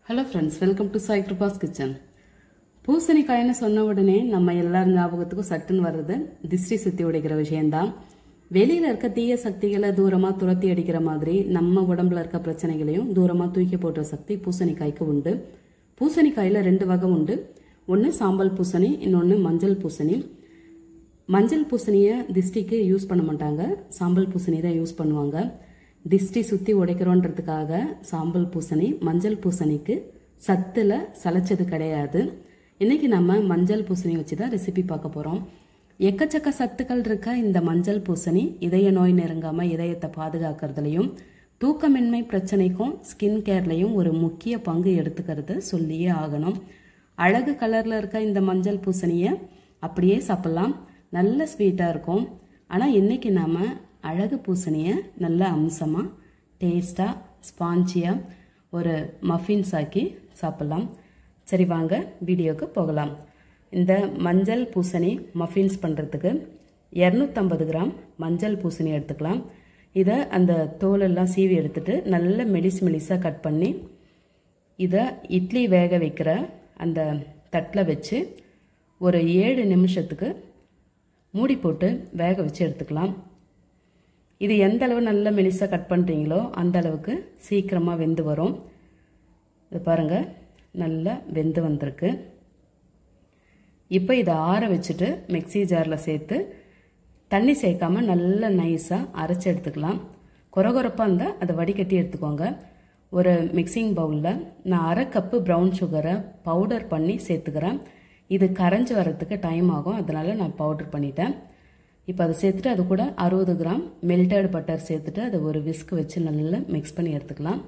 hello friends welcome to Sai Kirupa's kitchen பூசணிக்காய்னு சொன்ன உடனே நம்ம எல்லார் ஞாபகத்துக்கும் சட்டுன்னு வர்றது திஷ்டி சுத்தி உடைக்கிற விஷயம்தான் வெளியில இருக்க தீய சக்திகளை தூரமா துரத்தி அடிக்கிற மாதிரி நம்ம உடம்புல இருக்க பிரச்சனைகளையும் தூரமா தூக்கி போடுற சக்தி பூசணிக்காய்க்கு உண்டு பூசணிக்காயில ரெண்டு வகை உண்டு ஒன்று சாம்பல் பூசணி இன்னொன்று மஞ்சள் பூசணி மஞ்சள் பூசணியை திஷ்டிக்கு யூஸ் பண்ண மாட்டாங்க சாம்பல் பூசணி தான் யூஸ் பண்ணுவாங்க திஷ்டி சுற்றி உடைக்கிறோன்றதுக்காக சாம்பல் பூசணி மஞ்சள் பூசணிக்கு சத்தில் சளைச்சது கிடையாது இன்னைக்கு நம்ம மஞ்சள் பூசணி வச்சு தான் ரெசிபி பார்க்க போகிறோம் எக்கச்சக்க சத்துக்கள் இருக்க இந்த மஞ்சள் பூசணி இதய நோய் நெருங்காமல் இதயத்தை பாதுகாக்கிறதுலையும் தூக்கமின்மை பிரச்சனைக்கும் ஸ்கின் கேர்லையும் ஒரு முக்கிய பங்கு எடுத்துக்கிறது சொல்லியே ஆகணும் அழகு கலரில் இருக்க இந்த மஞ்சள் பூசணியை அப்படியே சாப்பிட்லாம் நல்ல ஸ்வீட்டாக இருக்கும் ஆனால் இன்னைக்கு நாம் அழகு பூசணியை நல்ல அம்சமாக டேஸ்ட்டாக ஸ்பாஞ்சியாக ஒரு மஃபின்ஸ் ஆக்கி சாப்பிட்லாம் சரி வாங்க வீடியோக்கு போகலாம் இந்த மஞ்சள் பூசணி மஃபின்ஸ் பண்ணுறதுக்கு இரநூத்தம்பது கிராம் மஞ்சள் பூசணி எடுத்துக்கலாம் இதை அந்த தோலெல்லாம் சீவி எடுத்துட்டு நல்ல மெலிஸ் மெலிஸாக கட் பண்ணி இதை இட்லி வேக வைக்கிற அந்த தட்டில் வச்சு ஒரு ஏழு நிமிஷத்துக்கு மூடி போட்டு வேக வச்சு எடுத்துக்கலாம் இது எந்த அளவு நல்ல மெலிசாக கட் பண்ணுறீங்களோ அந்த அளவுக்கு சீக்கிரமாக வெந்து வரும் இது பாருங்கள் நல்லா வெந்து வந்திருக்கு இப்போ இதை ஆற வச்சுட்டு மிக்சி ஜாரில் சேர்த்து தண்ணி சேர்க்காம நல்ல நைஸாக அரைச்சி எடுத்துக்கலாம் குறகுறப்பாக இருந்தால் அதை வடிகட்டி எடுத்துக்கோங்க ஒரு மிக்சிங் பவுலில் நான் அரை கப்பு ப்ரௌன் சுகரை பவுடர் பண்ணி சேர்த்துக்கிறேன் இது கரைஞ்சி வரத்துக்கு டைம் ஆகும் அதனால் நான் பவுடர் பண்ணிட்டேன் இப்போ அதை சேர்த்துட்டு அது கூட அறுபது கிராம் மெல்டட் பட்டர் சேர்த்துட்டு அதை ஒரு விஸ்க் வச்சு நல்லா மிக்ஸ் பண்ணி எடுத்துக்கலாம்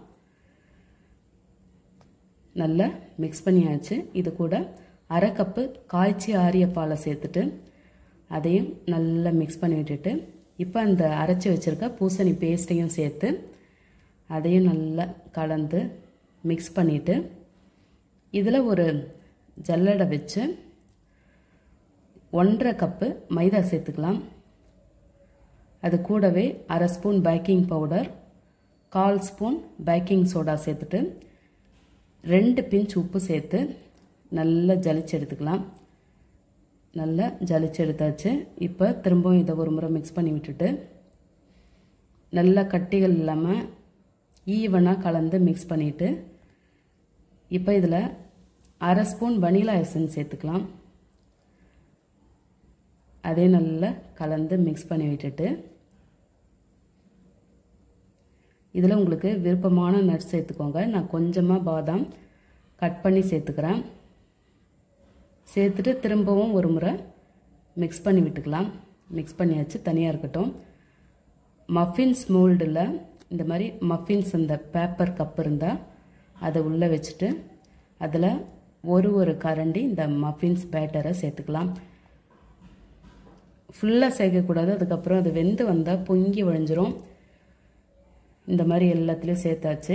நல்லா மிக்ஸ் பண்ணியாச்சு இது கூட அரை கப்பு காய்ச்சி ஆரிய பாலை சேர்த்துட்டு அதையும் நல்லா மிக்ஸ் பண்ணி விட்டுட்டு இப்போ அந்த அரைச்சி வச்சுருக்க பூசணி பேஸ்ட்டையும் சேர்த்து அதையும் நல்லா கலந்து மிக்ஸ் பண்ணிவிட்டு இதில் ஒரு ஜல்லடை வச்சு ஒன்றரை கப்பு மைதா சேர்த்துக்கலாம் அது கூடவே அரை ஸ்பூன் பேக்கிங் பவுடர் கால் ஸ்பூன் பேக்கிங் சோடா சேர்த்துட்டு ரெண்டு பிஞ்ச் உப்பு சேர்த்து நல்லா ஜலிச்சு எடுத்துக்கலாம் நல்லா ஜலிச்சு எடுத்தாச்சு இப்போ திரும்பவும் இதை ஒரு முறை மிக்ஸ் பண்ணி விட்டுட்டு நல்லா கட்டிகள் இல்லாமல் ஈவனாக கலந்து மிக்ஸ் பண்ணிவிட்டு இப்போ இதில் அரை ஸ்பூன் வனிலா எசன்ஸ் சேர்த்துக்கலாம் அதே நல்லா கலந்து மிக்ஸ் பண்ணி விட்டுட்டு இதில் உங்களுக்கு விருப்பமான நட்ஸ் சேர்த்துக்கோங்க நான் கொஞ்சமாக பாதாம் கட் பண்ணி சேர்த்துக்கிறேன் சேர்த்துட்டு திரும்பவும் ஒரு முறை மிக்ஸ் பண்ணி விட்டுக்கலாம் மிக்ஸ் பண்ணியாச்சு தனியாக இருக்கட்டும் மஃபின்ஸ் மோல்டில் இந்த மாதிரி மஃபின்ஸ் அந்த பேப்பர் கப் இருந்தால் அதை உள்ளே வச்சுட்டு அதில் ஒரு ஒரு கரண்டி இந்த மஃபின்ஸ் பேட்டரை சேர்த்துக்கலாம் ஃபுல்லாக சேர்க்கக்கூடாது அதுக்கப்புறம் அது வெந்து வந்தால் பொங்கி வழிஞ்சிரும் இந்த மாதிரி எல்லாத்துலேயும் சேர்த்தாச்சு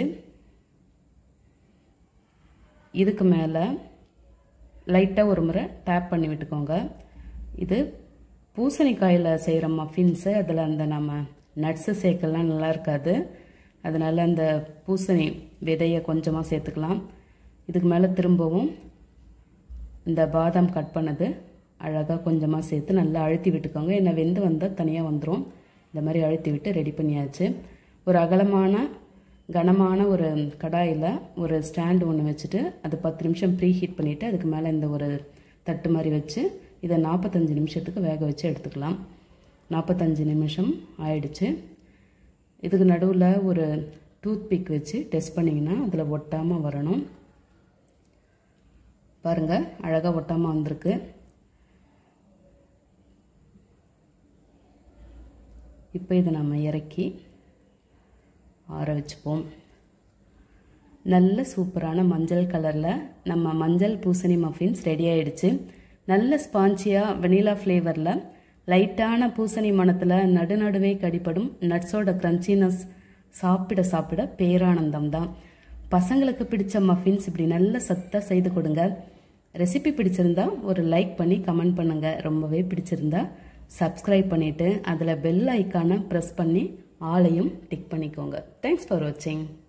இதுக்கு மேலே லைட்டாக ஒரு முறை டேப் பண்ணி விட்டுக்கோங்க இது பூசணிக்காயில் செய்கிற மஃபின்ஸு அதில் அந்த நம்ம நட்ஸு சேர்க்கலாம் நல்லா இருக்காது அதனால் அந்த பூசணி விதையை கொஞ்சமாக சேர்த்துக்கலாம் இதுக்கு மேலே திரும்பவும் இந்த பாதாம் கட் பண்ணது அழகாக கொஞ்சமாக சேர்த்து நல்லா அழுத்தி விட்டுக்கோங்க ஏன்னா வெந்து வந்தால் தனியாக வந்துடும் இந்த மாதிரி அழுத்தி விட்டு ரெடி பண்ணியாச்சு ஒரு அகலமான கனமான ஒரு கடாயில் ஒரு ஸ்டாண்டு ஒன்று வச்சுட்டு அது பத்து நிமிஷம் ப்ரீ ஹீட் பண்ணிவிட்டு அதுக்கு மேலே இந்த ஒரு தட்டு மாதிரி வச்சு இதை நாற்பத்தஞ்சு நிமிஷத்துக்கு வேக வச்சு எடுத்துக்கலாம் நாற்பத்தஞ்சு நிமிஷம் ஆயிடுச்சு இதுக்கு நடுவில் ஒரு டூத் பிக் வச்சு டெஸ்ட் பண்ணிங்கன்னா அதில் ஒட்டாமல் வரணும் பாருங்கள் அழகாக ஒட்டாமல் வந்திருக்கு இப்போ இதை நம்ம இறக்கி ஆற வச்சுப்போம் நல்ல சூப்பரான மஞ்சள் கலரில் நம்ம மஞ்சள் பூசணி மஃபின்ஸ் ரெடி ஆயிடுச்சு நல்ல ஸ்பாஞ்சியாக வெனிலா ஃப்ளேவரில் லைட்டான பூசணி மணத்தில் நடுநடுவே கடிப்படும் நட்ஸோட க்ரன்ச்சினஸ் சாப்பிட சாப்பிட பேரானந்தம் தான் பசங்களுக்கு பிடிச்ச மஃபின்ஸ் இப்படி நல்ல சத்தாக செய்து கொடுங்க ரெசிபி பிடிச்சிருந்தா ஒரு லைக் பண்ணி கமெண்ட் பண்ணுங்க ரொம்பவே பிடிச்சிருந்தா சப்ஸ்கிரைப் பண்ணிவிட்டு அதில் பெல் ஐக்கானை ப்ரெஸ் பண்ணி ஆளையும் டிக் பண்ணிக்கோங்க தேங்க்ஸ் ஃபார் வாட்சிங்